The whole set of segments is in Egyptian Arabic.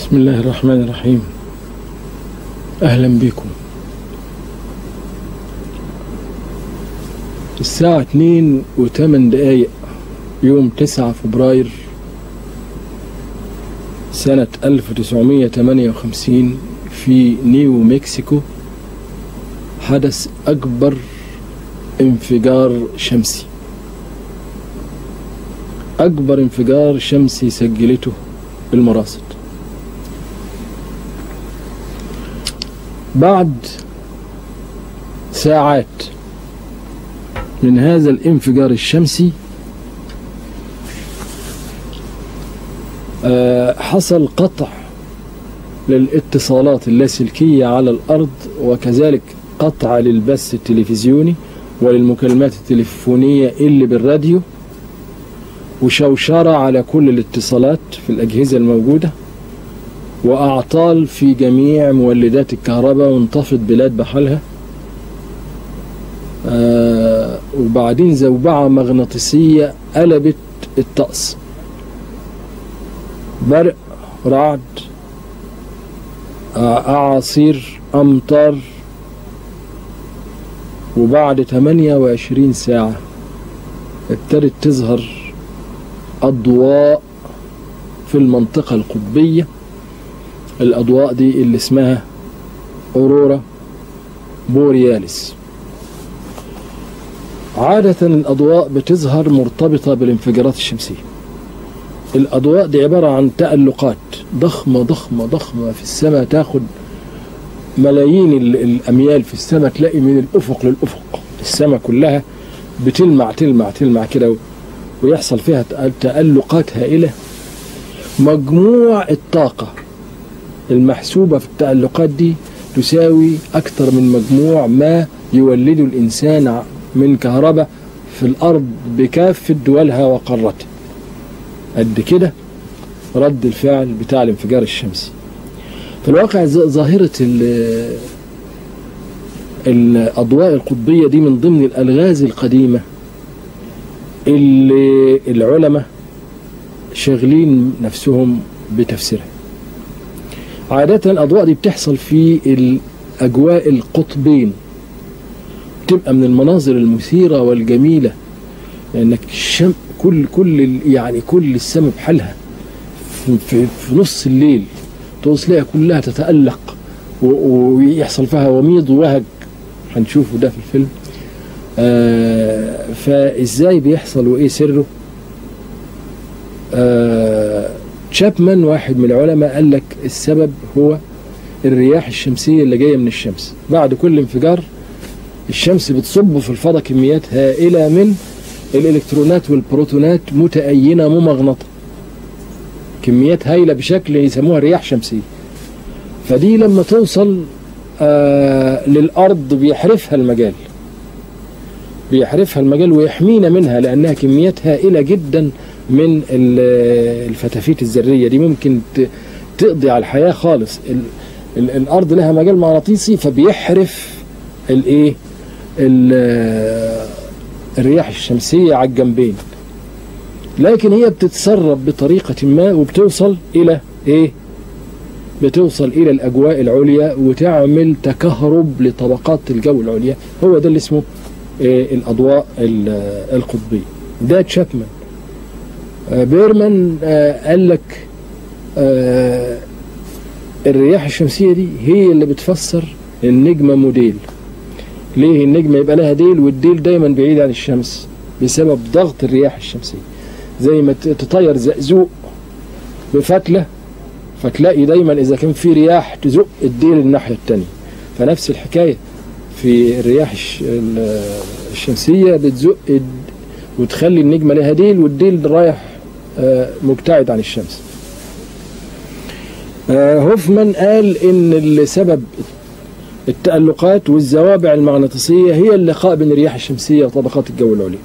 بسم الله الرحمن الرحيم أهلا بكم الساعة اتنين وتمن دقايق يوم تسعة فبراير سنة 1958 في نيو مكسيكو حدث أكبر انفجار شمسي أكبر انفجار شمسي سجلته المراصد بعد ساعات من هذا الانفجار الشمسي حصل قطع للاتصالات اللاسلكية على الأرض وكذلك قطع للبث التلفزيوني وللمكالمات التليفونية اللي بالراديو وشوشرة على كل الاتصالات في الأجهزة الموجودة وأعطال في جميع مولدات الكهرباء وانطفت بلاد بحالها آه وبعدين زوبعة مغناطيسية قلبت الطقس برق رعد أعاصير أمطار وبعد 28 ساعة ابتدت تظهر أضواء في المنطقة القطبية الأضواء دي اللي اسمها أورورا بورياليس عادة الأضواء بتظهر مرتبطة بالانفجارات الشمسية الأضواء دي عبارة عن تألقات ضخمة ضخمة ضخمة في السماء تاخد ملايين الأميال في السماء تلاقي من الأفق للأفق السماء كلها بتلمع تلمع تلمع كده ويحصل فيها تألقات هائلة مجموع الطاقة المحسوبة في التألقات دي تساوي أكثر من مجموع ما يولده الإنسان من كهرباء في الأرض بكافة دولها وقارتها قد كده رد الفعل بتاع الانفجار الشمسي في الواقع ظاهرة الأضواء القطبية دي من ضمن الألغاز القديمة اللي العلماء شاغلين نفسهم بتفسيرها عادة الأضواء دي بتحصل في الأجواء القطبين تبقى من المناظر المثيرة والجميلة لأنك الشم كل كل يعني كل السماء بحالها في, في, في نص الليل تلاقيها كلها تتألق ويحصل فيها وميض ووهج هنشوفه ده في الفيلم آه فازاي بيحصل وايه سره آه تشابمان واحد من العلماء قال لك السبب هو الرياح الشمسيه اللي جايه من الشمس بعد كل انفجار الشمس بتصب في الفضاء كميات هائله من الالكترونات والبروتونات متأينه ممغنطه كميات هائله بشكل يسموها رياح شمسيه فدي لما توصل آه للارض بيحرفها المجال بيحرفها المجال ويحمينا منها لانها كميات هائله جدا من الفتافيت الذريه دي ممكن تقضي على الحياه خالص ال ال الارض لها مجال مغناطيسي فبيحرف الايه الرياح الشمسيه على الجنبين لكن هي بتتسرب بطريقه ما وبتوصل الى ايه بتوصل الى الاجواء العليا وتعمل تكهرب لطبقات الجو العليا هو ده اللي اسمه إيه الاضواء القطبيه ده تشابمان بيرمان قال لك الرياح الشمسيه دي هي اللي بتفسر النجمه موديل ليه النجمه يبقى لها ديل والديل دايما بعيد عن الشمس بسبب ضغط الرياح الشمسيه زي ما تطير زقزوق بفتله فتلاقي دايما اذا كان في رياح تزق الديل الناحيه الثانيه فنفس الحكايه في الرياح الشمسيه بتزق وتخلي النجمه لها ديل والديل رايح مبتعد عن الشمس هوفمان قال ان السبب التألقات والزوابع المغناطيسية هي اللقاء بين الرياح الشمسية وطبقات الجو العليا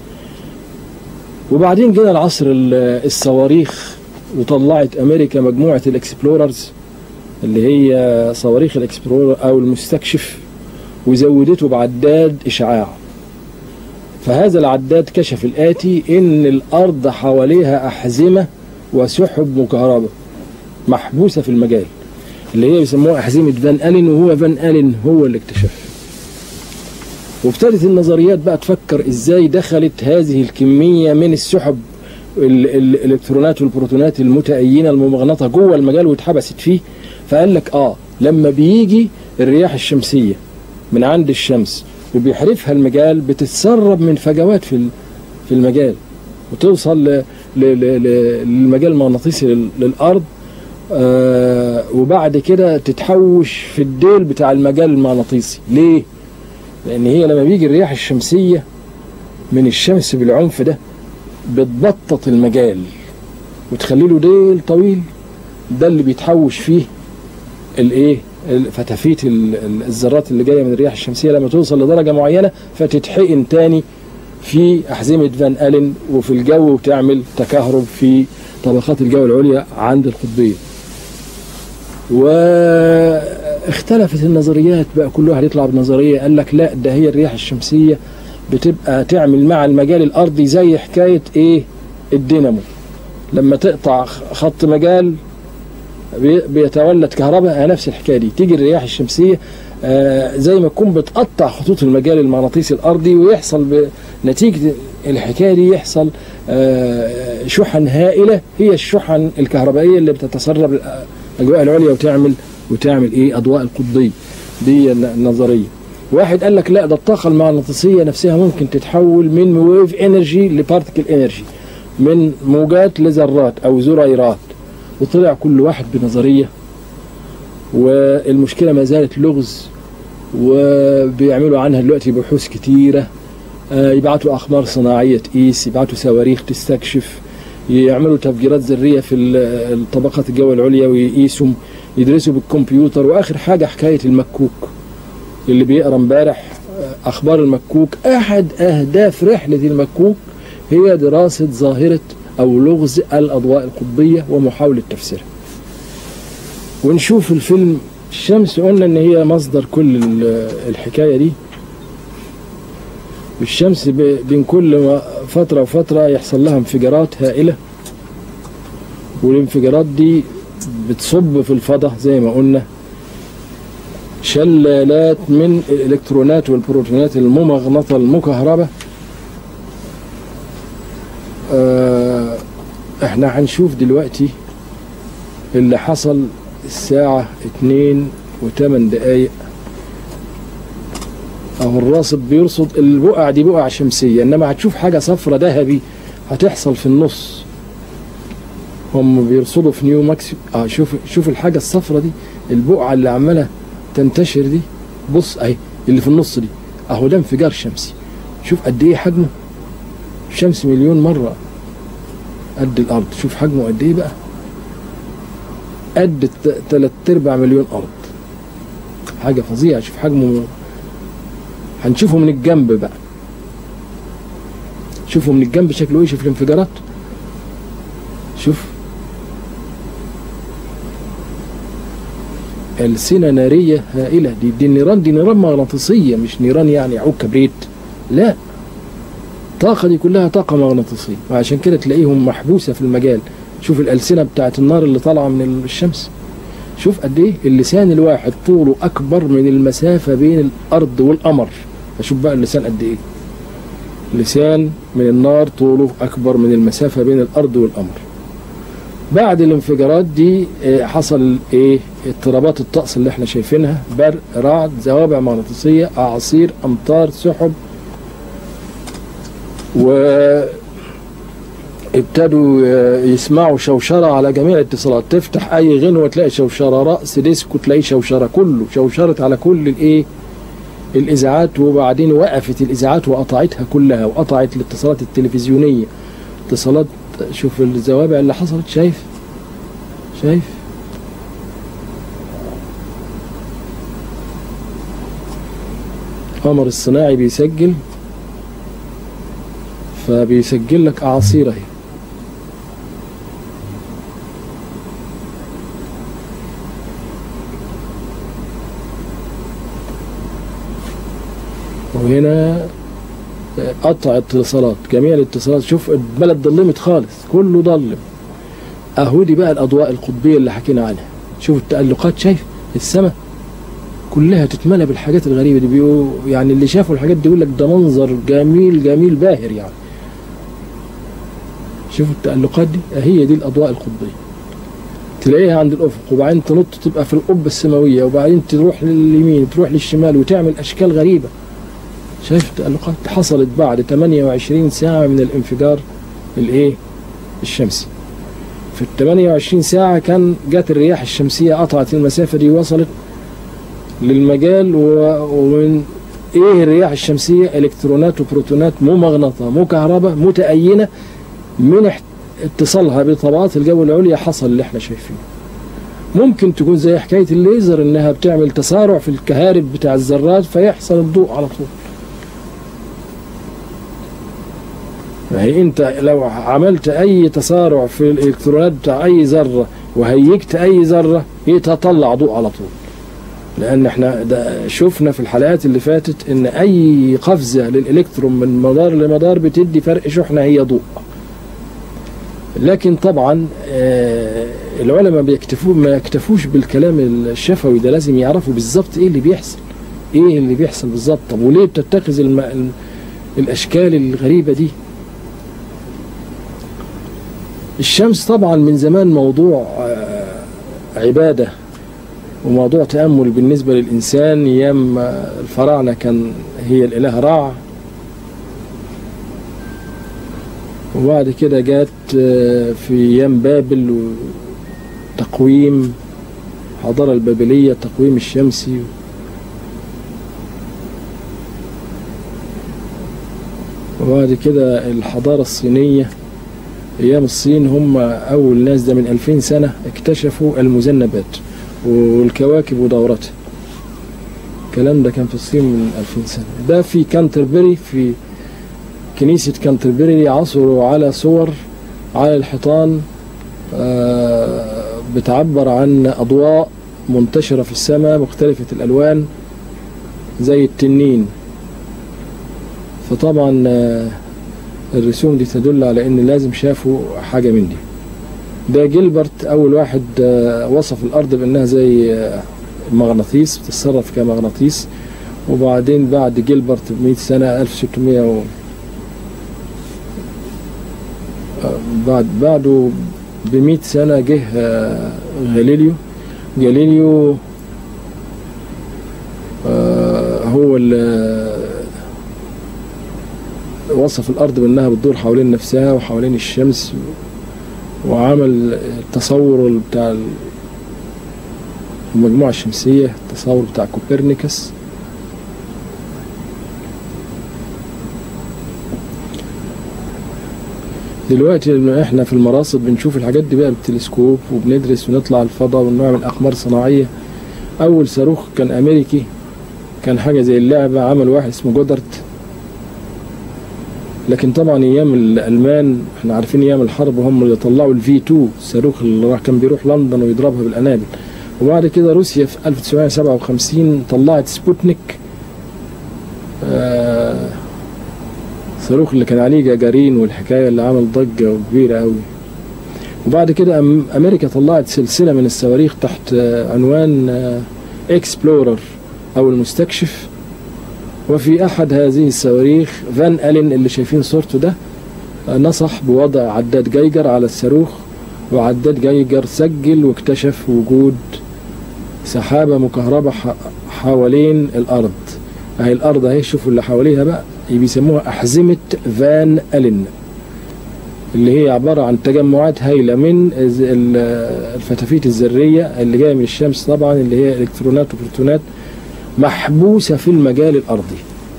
وبعدين جينا العصر الصواريخ وطلعت امريكا مجموعه الاكسبلوررز اللي هي صواريخ الاكسبلورر او المستكشف وزودته بعداد اشعاع فهذا العداد كشف الاتي ان الارض حواليها احزمه وسحب مكهربه محبوسة في المجال اللي هي بيسموها أحزمة فان ألين وهو فان ألين هو اللي اكتشفها وابتدت النظريات بقى تفكر ازاي دخلت هذه الكمية من السحب ال- ال- الالكترونات والبروتونات المتأينة الممغنطة جوه المجال واتحبست فيه فقال لك اه لما بيجي الرياح الشمسية من عند الشمس وبيحرفها المجال بتتسرب من فجوات في ال- في المجال وتوصل ل- ل- ل- ل- للمجال المغناطيسي لل- للأرض آه وبعد كده تتحوش في الديل بتاع المجال المغناطيسي ليه؟ لأن هي لما بيجي الرياح الشمسية من الشمس بالعنف ده بتبطط المجال وتخلي له ديل طويل ده اللي بيتحوش فيه الايه ال- فتافيت ال- ال- الذرات اللي جايه من الرياح الشمسيه لما توصل لدرجه معينه فتتحقن تاني في احزمه فان الين وفي الجو وتعمل تكهرب في طبقات الجو العليا عند القطبيه. واختلفت النظريات بقى كل واحد يطلع بنظريه قال لك لا ده هي الرياح الشمسيه بتبقى تعمل مع المجال الارضي زي حكايه ايه الدينامو لما تقطع خط مجال بي- بيتولد كهرباء نفس الحكايه دي تيجي الرياح الشمسيه آه، زي ما تكون بتقطع خطوط المجال المغناطيسي الارضي ويحصل بنتيجه الحكايه دي يحصل آه، شحن هائله هي الشحن الكهربائيه اللي بتتسرب الاجواء العليا وتعمل وتعمل ايه اضواء القطبيه دي النظريه واحد قال لك لا ده الطاقه المغناطيسيه نفسها ممكن تتحول من ويف انرجي لبارتكل انرجي من موجات لذرات او زريرات وطلع كل واحد بنظريه والمشكله ما زالت لغز وبيعملوا عنها دلوقتي بحوث كتيره آه، يبعتوا اقمار صناعيه تقيس يبعتوا صواريخ تستكشف يعملوا تفجيرات ذريه في ال- الطبقات الجو العليا ويقيسوا يدرسوا بالكمبيوتر واخر حاجه حكايه المكوك اللي بيقرا امبارح آه، اخبار المكوك احد اهداف رحله المكوك هي دراسه ظاهره او لغز الاضواء القطبيه ومحاوله تفسيرها ونشوف الفيلم الشمس قلنا ان هي مصدر كل ال- الحكايه دي الشمس ب- بين كل ما- فتره وفتره يحصل لها انفجارات هائله والانفجارات دي بتصب في الفضاء زي ما قلنا شلالات من الالكترونات والبروتونات الممغنطه المكهربه آه، احنا هنشوف دلوقتي اللي حصل الساعة اتنين وثمان دقايق اهو الراصد بيرصد البقع دي بقع شمسية انما هتشوف حاجة صفرة ذهبي هتحصل في النص هم بيرصدوا في نيو ماكسيكو اه شوف شوف الحاجة الصفرة دي البقعة اللي عمالة تنتشر دي بص اهي اللي في النص دي اهو ده انفجار شمسي شوف قد ايه حجمه الشمس مليون مرة قد الأرض شوف حجمه قد إيه بقى قد الت- تلات أرباع مليون أرض حاجة فظيعة شوف حجمه هنشوفه من الجنب بقى شوفوا من الجنب شكله ايه شوف الانفجارات شوف ألسنة نارية هائلة دي, دي النيران دي نيران مغناطيسية مش نيران يعني عود كبريت لا الطاقة دي كلها طاقة مغناطيسية وعشان كده تلاقيهم محبوسة في المجال شوف الألسنة بتاعت النار اللي طالعة من الشمس شوف قد ايه اللسان الواحد طوله أكبر من المسافة بين الأرض والقمر أشوف بقى اللسان قد ايه لسان من النار طوله أكبر من المسافة بين الأرض والقمر بعد الانفجارات دي آه، حصل ايه اضطرابات الطقس اللي احنا شايفينها برق رعد زوابع مغناطيسية أعاصير أمطار سحب و ابتدوا آه، يسمعوا شوشرة على جميع الاتصالات تفتح أي غنوة تلاقي شوشرة رأس ديسكو تلاقي شوشرة كله شوشرت على كل الإيه الإذاعات وبعدين وقفت الإذاعات وقطعتها كلها وقطعت الاتصالات التلفزيونية اتصالات شوف الزوابع اللي حصلت شايف شايف قمر الصناعي بيسجل فبيسجل لك أعاصير اهي وهنا قطع اتصالات جميع الاتصالات شوف البلد ضلمت خالص كله ضلم اهو دي بقى الاضواء القطبيه اللي حكينا عنها شوف التألقات شايف السماء كلها تتملى بالحاجات الغريبه دي بيقول يعني اللي شافوا الحاجات دي يقول لك ده منظر جميل جميل باهر يعني شوفوا التألقات دي هي دي الاضواء القطبيه تلاقيها عند الافق وبعدين تنط تبقى في القبه السماويه وبعدين تروح لليمين تروح للشمال وتعمل اشكال غريبه شايف التألقات حصلت بعد 28 ساعه من الانفجار الايه الشمسي في ال 28 ساعة كان جت الرياح الشمسية قطعت المسافة دي وصلت للمجال و- ومن ايه الرياح الشمسية الكترونات وبروتونات ممغنطة مكهربة متأينة من احت- اتصالها بطبقات الجو العليا حصل اللي احنا شايفينه ممكن تكون زي حكاية الليزر انها بتعمل تسارع في الكهارب بتاع الذرات فيحصل الضوء على طول فهي انت لو عملت اي تسارع في الالكترونات بتاع اي ذره وهيجت اي ذره هي تطلع ضوء على طول لان احنا ده شفنا في الحلقات اللي فاتت ان اي قفزه للالكترون من مدار لمدار بتدي فرق شحنه هي ضوء لكن طبعا آه، العلماء بيكتفوا ما يكتفوش بالكلام الشفوي ده لازم يعرفوا بالظبط ايه اللي بيحصل ايه اللي بيحصل بالظبط طب وليه بتتخذ الم... ال- الاشكال الغريبه دي الشمس طبعا من زمان موضوع آه، عبادة وموضوع تأمل بالنسبة للإنسان أيام آه، الفراعنة كان هي الإله رع وبعد كده جات آه، في أيام بابل وتقويم الحضارة البابلية التقويم الشمسي وبعد كده الحضارة الصينية ايام الصين هم اول ناس ده من 2000 سنه اكتشفوا المذنبات والكواكب ودورتها الكلام ده كان في الصين من 2000 سنه ده في كانتربري في كنيسه كانتربري عثروا على صور على الحيطان آه، بتعبر عن اضواء منتشره في السماء مختلفه الالوان زي التنين فطبعا آه، الرسوم دي تدل على ان لازم شافوا حاجة من دي ده جيلبرت اول واحد آه، وصف الارض بانها زي آه، مغناطيس بتتصرف كمغناطيس وبعدين بعد جيلبرت ب 100 سنة 1600 و... آه، بعد بعده ب 100 سنة جه آه، غاليليو جاليليو آه، هو اللي وصف الأرض بأنها بتدور حوالين نفسها وحوالين الشمس وعمل التصور بتاع المجموعة الشمسية التصور بتاع كوبرنيكوس دلوقتي لما احنا في المراصد بنشوف الحاجات دي بقى بالتلسكوب وبندرس ونطلع الفضاء ونعمل أقمار صناعية أول صاروخ كان أمريكي كان حاجة زي اللعبة عمل واحد اسمه جودرت لكن طبعا ايام الالمان احنا عارفين ايام الحرب هم اللي طلعوا الفي 2 الصاروخ اللي راح كان بيروح لندن ويضربها بالانابل وبعد كده روسيا في 1957 طلعت سبوتنيك آه الصاروخ اللي كان عليه جاجارين والحكايه اللي عمل ضجه كبيره قوي وبعد كده أم- امريكا طلعت سلسله من الصواريخ تحت آه، عنوان اكسبلورر او المستكشف وفي أحد هذه الصواريخ فان ألين اللي شايفين صورته ده آه، نصح بوضع عداد جيجر على الصاروخ وعداد جيجر سجل واكتشف وجود سحابة مكهربة ح- حوالين الأرض أهي الأرض أهي شوفوا اللي حواليها بقى بيسموها أحزمة فان ألين اللي هي عبارة عن تجمعات هائلة من الز- ال- الفتافيت الذرية اللي جاية من الشمس طبعا اللي هي إلكترونات وبروتونات محبوسة في المجال الأرضي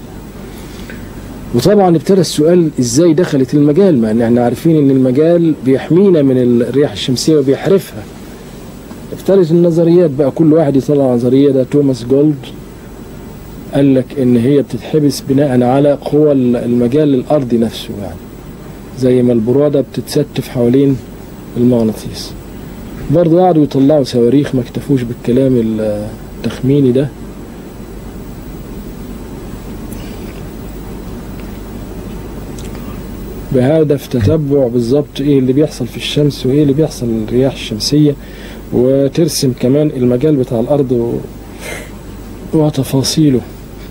وطبعا ابتدى السؤال ازاي دخلت المجال مع ان احنا عارفين ان المجال بيحمينا من الرياح الشمسية وبيحرفها ابتدت النظريات بقى كل واحد يطلع نظرية ده توماس جولد قال لك ان هي بتتحبس بناء على قوى المجال الارضي نفسه يعني زي ما البرودة بتتستف حوالين المغناطيس برضه قعدوا يطلعوا صواريخ ما اكتفوش بالكلام التخميني ده بهدف تتبع بالظبط ايه اللي بيحصل في الشمس وايه اللي بيحصل للرياح الشمسية وترسم كمان المجال بتاع الارض و... وتفاصيله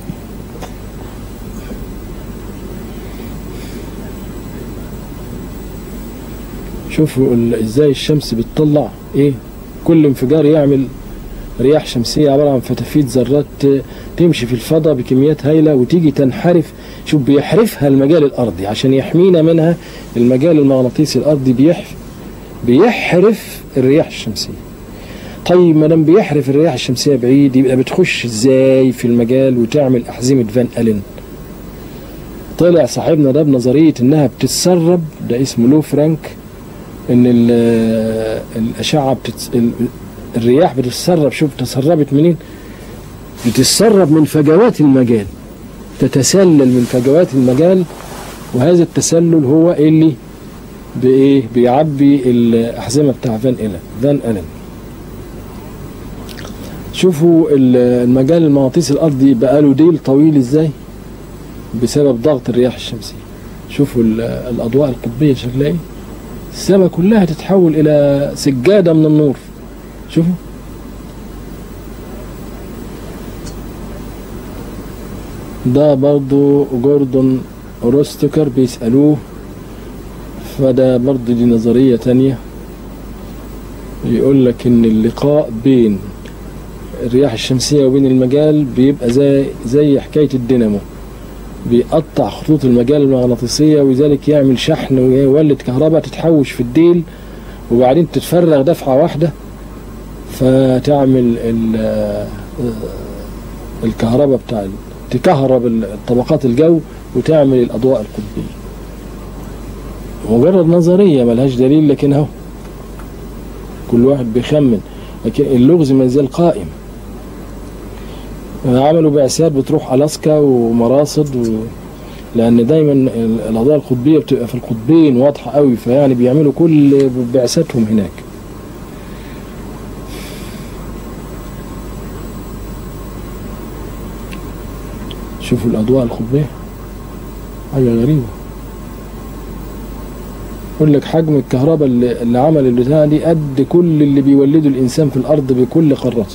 شوفوا ال- ازاي الشمس بتطلع ايه كل انفجار يعمل رياح شمسية عبارة عن فتافيت ذرات ت- تمشي في الفضاء بكميات هائلة وتيجي تنحرف شوف بيحرفها المجال الأرضي عشان يحمينا منها المجال المغناطيسي الأرضي بيحف بيحرف الرياح الشمسية طيب ما دام بيحرف الرياح الشمسية بعيد يبقى بتخش ازاي في المجال وتعمل أحزمة فان ألين طلع صاحبنا ده بنظرية انها بتتسرب ده اسمه لو فرانك ان ال- الاشعه بتتس... ال- الرياح بتتسرب شوف تسربت منين بتتسرب من فجوات المجال تتسلل من فجوات المجال وهذا التسلل هو اللي بايه بيعبي الاحزمه بتاع فان إلين فان الين شوفوا ال- المجال المغناطيسي الارضي بقى له ديل طويل ازاي بسبب ضغط الرياح الشمسيه شوفوا ال- الاضواء القطبيه شكلها ايه السماء كلها تتحول الى سجاده من النور شوفوا ده برضو جوردون روستكر بيسألوه فده برضو دي نظرية تانية يقول لك ان اللقاء بين الرياح الشمسية وبين المجال بيبقى زي زي حكاية الدينامو بيقطع خطوط المجال المغناطيسية ولذلك يعمل شحن ويولد كهرباء تتحوش في الديل وبعدين تتفرغ دفعة واحدة فتعمل ال- الكهرباء بتاع تكهرب طبقات الجو وتعمل الأضواء القطبية مجرد نظرية ملهاش دليل لكن اهو كل واحد بيخمن لكن اللغز ما زال قائم عملوا بعثات بتروح ألاسكا ومراصد و... لأن دايما ال- الأضواء القطبية بتبقى في القطبين واضحة قوي فيعني بيعملوا كل بعثاتهم هناك شوفوا الأضواء القطبية حاجة غريبة يقول لك حجم الكهرباء اللي, اللي عمل البتاع دي قد كل اللي بيولده الإنسان في الأرض بكل قارته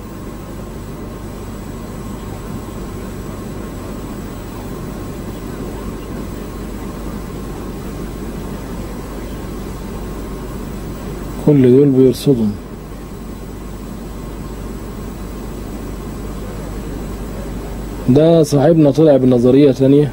كل دول بيرصدهم ده صاحبنا طلع بنظرية تانية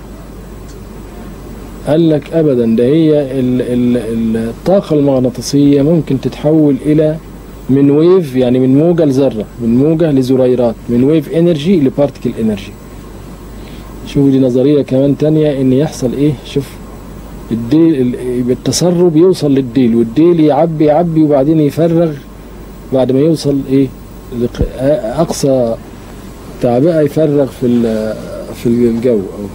قال لك ابدا ده هي ال ال الطاقة المغناطيسية ممكن تتحول الى من ويف يعني من موجة لذرة من موجة لزريرات من ويف انرجي لبارتكل انرجي شوفوا دي نظرية كمان تانية ان يحصل ايه شوف الديل ال- بالتسرب يوصل للديل والديل يعبي يعبي وبعدين يفرغ بعد ما يوصل ايه لق- اقصى تعبئة يفرغ في ال- في الجو أو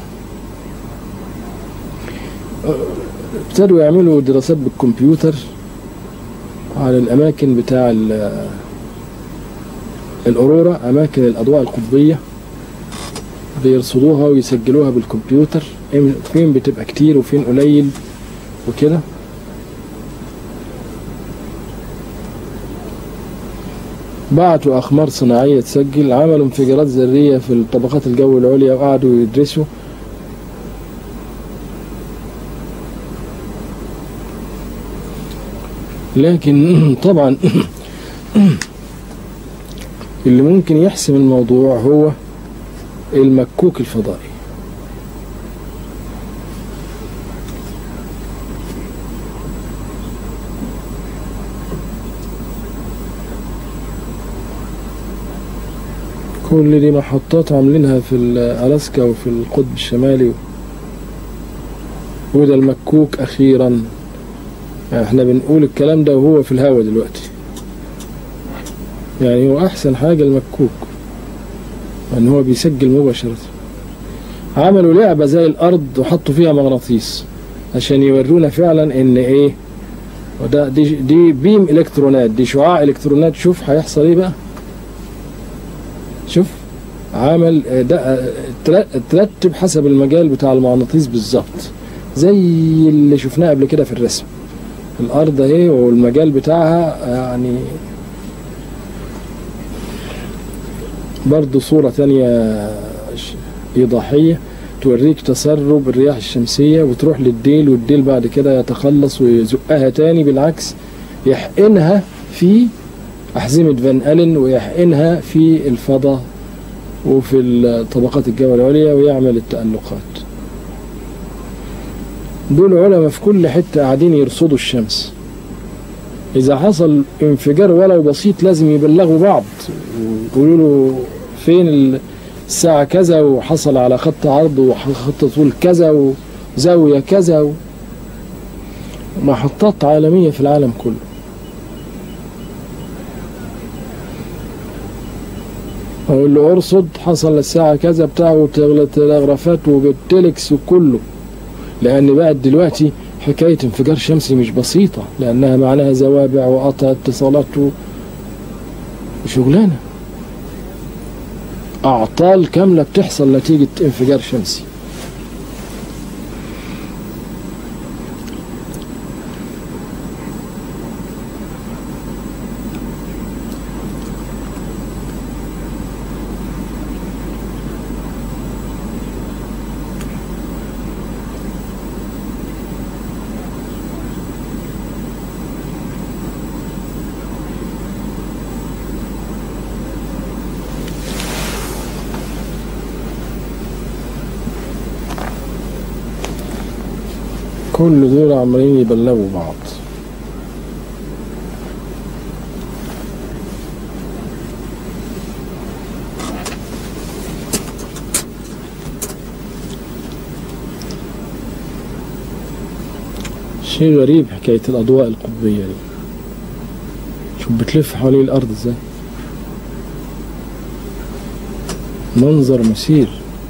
ابتدوا يعملوا دراسات بالكمبيوتر على الأماكن بتاع ال- الأورورا أماكن الأضواء القطبية بيرصدوها ويسجلوها بالكمبيوتر إم- فين بتبقى كتير وفين قليل وكده بعتوا أقمار صناعية تسجل عملوا انفجارات ذرية في طبقات الجو العليا وقعدوا يدرسوا لكن طبعا اللي ممكن يحسم الموضوع هو المكوك الفضائي كل دي محطات عاملينها في ألاسكا وفي القطب الشمالي وده المكوك أخيرا يعني احنا بنقول الكلام ده وهو في الهوا دلوقتي يعني هو أحسن حاجة المكوك ان هو بيسجل مباشرة عملوا لعبة زي الأرض وحطوا فيها مغناطيس عشان يورونا فعلا ان ايه وده دي, دي بيم الكترونات دي شعاع الكترونات شوف هيحصل ايه بقى شوف عمل ده ترتب حسب المجال بتاع المغناطيس بالظبط زي اللي شفناه قبل كده في الرسم الارض اهي والمجال بتاعها يعني برضو صورة تانية ش- إيضاحية توريك تسرب الرياح الشمسية وتروح للديل والديل بعد كده يتخلص ويزقها تاني بالعكس يحقنها في أحزمة فان ألين ويحقنها في الفضاء وفي الطبقات الجو العليا ويعمل التألقات دول علماء في كل حتة قاعدين يرصدوا الشمس إذا حصل انفجار ولو بسيط لازم يبلغوا بعض ويقولوا له فين الساعة كذا وحصل على خط عرض وخط طول كذا وزاوية كذا و... محطات عالمية في العالم كله أقول له ارصد حصل الساعة كذا بتاع وتلغرافات وبالتلكس وكله لأن بقت دلوقتي حكاية انفجار شمسي مش بسيطة لأنها معناها زوابع وقطع اتصالات و- وشغلانة أعطال كاملة بتحصل نتيجة انفجار شمسي كل دول عمالين يبلغوا بعض شيء غريب حكاية الأضواء القطبية دي شوف بتلف حوالين الأرض ازاي منظر مثير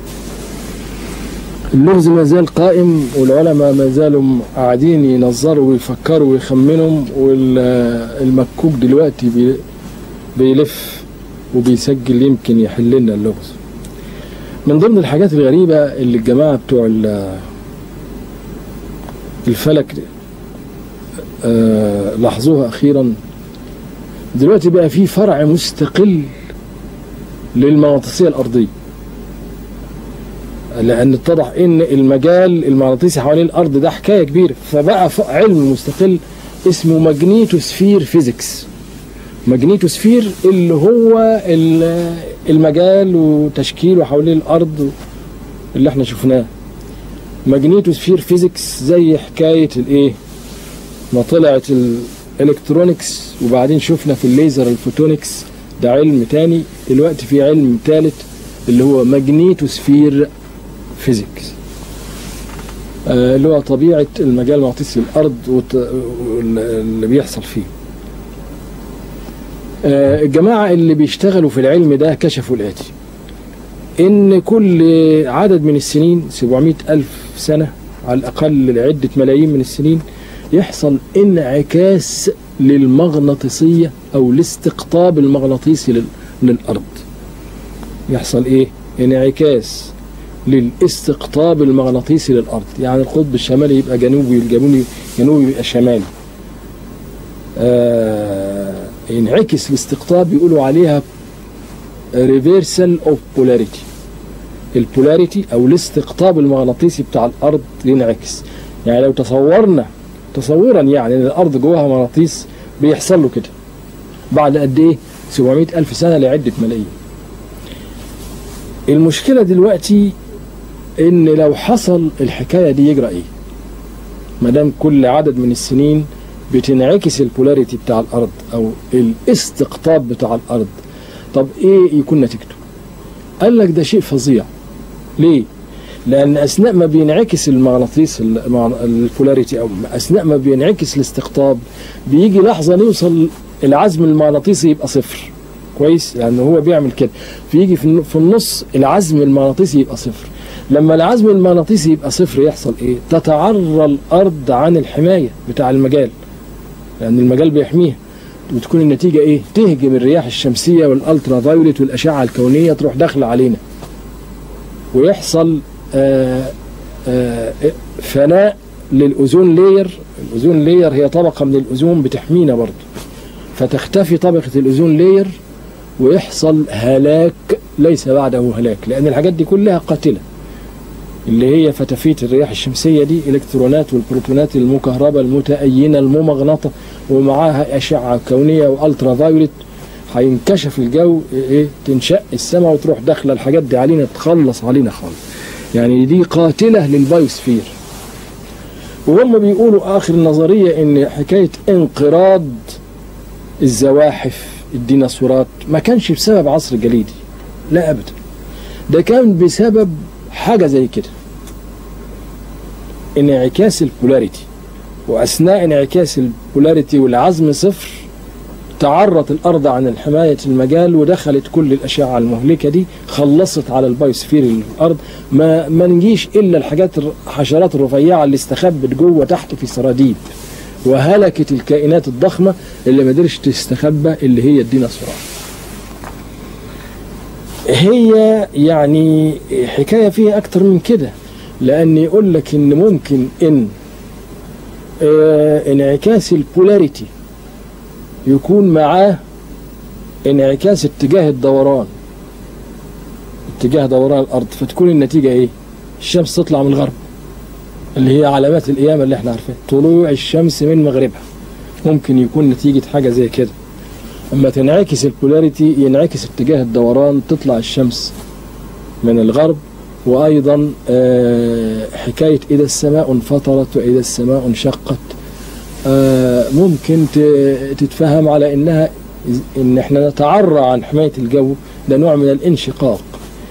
اللغز ما زال قائم والعلماء ما زالوا قاعدين ينظروا ويفكروا ويخمنوا والمكوك دلوقتي بي- بيلف وبيسجل يمكن يحل لنا اللغز من ضمن الحاجات الغريبة اللي الجماعة بتوع ال- الفلك آه، لاحظوها أخيرا دلوقتي بقى في فرع مستقل للمغناطيسية الأرضية لان اتضح ان المجال المغناطيسي حوالين الارض ده حكايه كبيره فبقى ف- علم مستقل اسمه ماجنيتوسفير فيزيكس ماجنيتوسفير اللي هو ال- المجال وتشكيله حوالين الارض اللي احنا شفناه ماجنيتوسفير فيزيكس زي حكايه الايه ما طلعت الالكترونكس وبعدين شفنا في الليزر الفوتونكس ده علم تاني دلوقتي في علم ثالث اللي هو ماجنيتوسفير فيزيكس آه، اللي هو طبيعة المجال المغناطيسي الأرض وت- واللي بيحصل فيه آه، الجماعة اللي بيشتغلوا في العلم ده كشفوا الآتي إن كل عدد من السنين 700 ألف سنة على الأقل لعدة ملايين من السنين يحصل انعكاس للمغناطيسية أو الاستقطاب المغناطيسي لل- للأرض يحصل إيه؟ انعكاس للاستقطاب المغناطيسي للأرض يعني القطب الشمالي يبقى جنوبي والجنوبي جنوبي يبقى شمالي آه ينعكس الاستقطاب بيقولوا عليها reversal of polarity البولاريتي او الاستقطاب المغناطيسي بتاع الارض ينعكس يعني لو تصورنا تصورا يعني ان الارض جواها مغناطيس بيحصل له كده بعد قد ايه 700 الف سنه لعده ملايين المشكله دلوقتي ان لو حصل الحكايه دي يجرى ايه ما دام كل عدد من السنين بتنعكس البولاريتي بتاع الارض او الاستقطاب بتاع الارض طب ايه يكون نتيجته قال لك ده شيء فظيع ليه لان اثناء ما بينعكس المغناطيس المغ- البولاريتي او اثناء ما بينعكس الاستقطاب بيجي لحظه نوصل العزم المغناطيسي يبقى صفر كويس لان هو بيعمل كده فيجي في الن- في النص العزم المغناطيسي يبقى صفر لما العزم المغناطيسي يبقى صفر يحصل ايه تتعرى الارض عن الحمايه بتاع المجال لان المجال بيحميها وتكون النتيجه ايه تهجم الرياح الشمسيه والالترا فايوليت والاشعه الكونيه تروح داخله علينا ويحصل آه آه، فناء للأوزون لير الأوزون لير هي طبقة من الأوزون بتحمينا برضه فتختفي طبقة الأوزون لير ويحصل هلاك ليس بعده هلاك لأن الحاجات دي كلها قاتلة اللي هي فتافيت الرياح الشمسية دي إلكترونات والبروتونات المكهربة المتأينة الممغنطة ومعاها أشعة كونية وألترا فايولت هينكشف الجو إيه تنشق السماء وتروح داخلة الحاجات دي علينا تخلص علينا خالص يعني دي قاتلة للبايوسفير وهم بيقولوا آخر النظرية إن حكاية انقراض الزواحف الديناصورات ما كانش بسبب عصر جليدي لا أبدا ده كان بسبب حاجة زي كده انعكاس البولاريتي وأثناء انعكاس البولاريتي والعزم صفر تعرت الأرض عن حماية المجال ودخلت كل الأشعة المهلكة دي خلصت على البايوسفير الأرض ما ما نجيش إلا الحاجات الحشرات الرفيعة اللي استخبت جوه تحت في سراديب وهلكت الكائنات الضخمة اللي ما قدرش تستخبى اللي هي الديناصورات هي يعني حكاية فيها أكتر من كده لأن يقول لك إن ممكن إن آه انعكاس البولاريتي يكون معاه انعكاس اتجاه الدوران اتجاه دوران الأرض فتكون النتيجة إيه؟ الشمس تطلع من الغرب اللي هي علامات القيامة اللي احنا عارفينها طلوع الشمس من مغربها ممكن يكون نتيجة حاجة زي كده اما تنعكس البولاريتي ينعكس اتجاه الدوران تطلع الشمس من الغرب وايضا آه، حكايه اذا السماء انفطرت واذا السماء انشقت آه، ممكن ت- تتفهم على انها ان احنا نتعرى عن حمايه الجو ده نوع من الانشقاق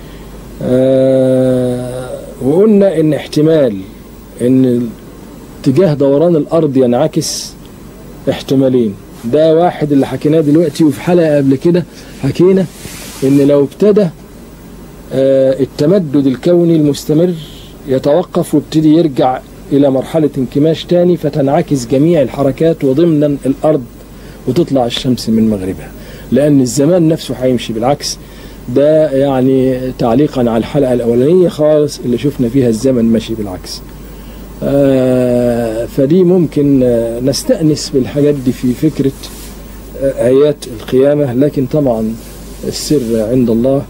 آه، وقلنا ان احتمال ان اتجاه دوران الارض ينعكس احتمالين ده واحد اللي حكيناه دلوقتي وفي حلقه قبل كده حكينا ان لو ابتدى آه، التمدد الكوني المستمر يتوقف ويبتدي يرجع الى مرحله انكماش تاني فتنعكس جميع الحركات وضمنا الارض وتطلع الشمس من مغربها لان الزمان نفسه هيمشي بالعكس ده يعني تعليقا على الحلقه الاولانيه خالص اللي شفنا فيها الزمن ماشي بالعكس آه، فدي ممكن آه، نستأنس بالحاجات دي في فكرة آه، آيات القيامة لكن طبعا السر عند الله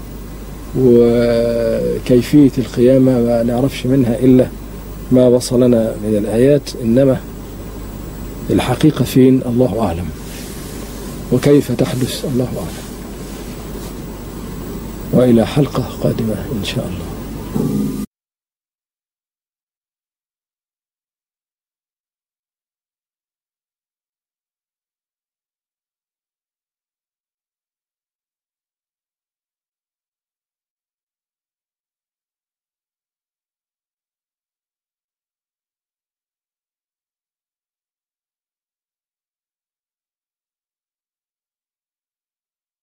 وكيفية القيامة ما نعرفش منها إلا ما وصلنا من الآيات إنما الحقيقة فين الله أعلم وكيف تحدث الله أعلم وإلى حلقة قادمة إن شاء الله